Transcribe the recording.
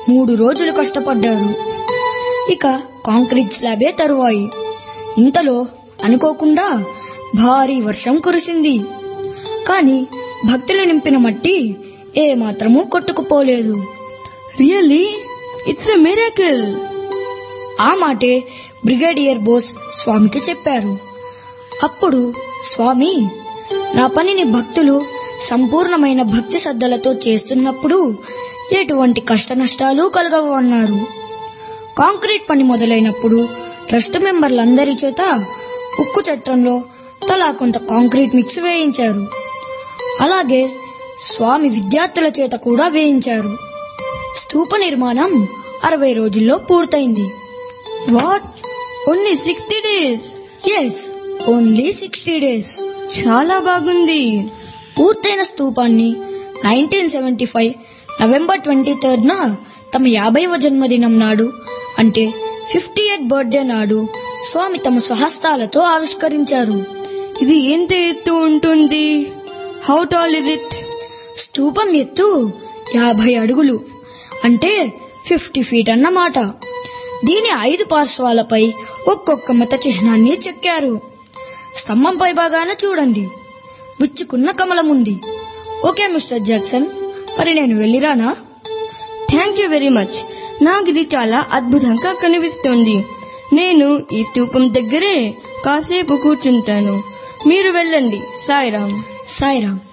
మూడు రోజులు కష్టపడ్డారు ఇక కాంక్రీట్ స్లాబే తరువాయి ఇంతలో అనుకోకుండా భారీ వర్షం కురిసింది కాని భక్తులు నింపిన మట్టి ఏ మాత్రమూ కొట్టుకుపోలేదు రియల్లీ ఇట్స్ ఎ మిరాకిల్ ఆ మాటే బ్రిగేడియర్ బోస్ స్వామికి చెప్పారు అప్పుడు స్వామి నా పనిని భక్తులు సంపూర్ణమైన భక్తి శ్రద్ధలతో చేస్తున్నప్పుడు ఎటువంటి కష్ట నష్టాలు కలగవు అన్నారు కాంక్రీట్ పని మొదలైనప్పుడు ట్రస్ట్ మెంబర్లందరి చేత ఉక్కు చట్టంలో తలా కొంత కాంక్రీట్ మిక్స్ వేయించారు అలాగే స్వామి విద్యార్థుల చేత కూడా వేయించారు స్తూప నిర్మాణం అరవై రోజుల్లో పూర్తయింది what only sixty days yes only sixty days చాలా బాగుంది పూర్తయిన స్తూపాన్ని nineteen seventy five November twenty థర్డ్న తమ యాభైవ జన్మదినం నాడు అంటే ఫిఫ్టీ ఎయిత్ బర్త్డే నాడు స్వామి తమ స్వహస్తాలతో ఆవిష్కరించారు ఇది ఎంత ఎత్తు ఉంటుంది హౌ టాల్ ఇస్ ఇట్ స్తూపం ఎత్తు యాభై అడుగులు అంటే ఫిఫ్టీ ఫీట్ అన్నమాట దీని ఐదు పార్శ్వాలపై ఒక్కొక్క మత చిహ్నాన్ని చెక్కారు స్తంభం పై భాగాన చూడండి విచ్చుకున్న కమలం ఉంది ఓకే మిస్టర్ జాక్సన్ మరి నేను వెళ్ళిరానా థ్యాంక్ యూ వెరీ మచ్ నాకు ఇది చాలా అద్భుతంగా కనిపిస్తుంది నేను ఈ స్తూపం దగ్గరే కాసేపు కూర్చుంటాను మీరు వెళ్ళండి సాయిరామ్ సాయిరామ్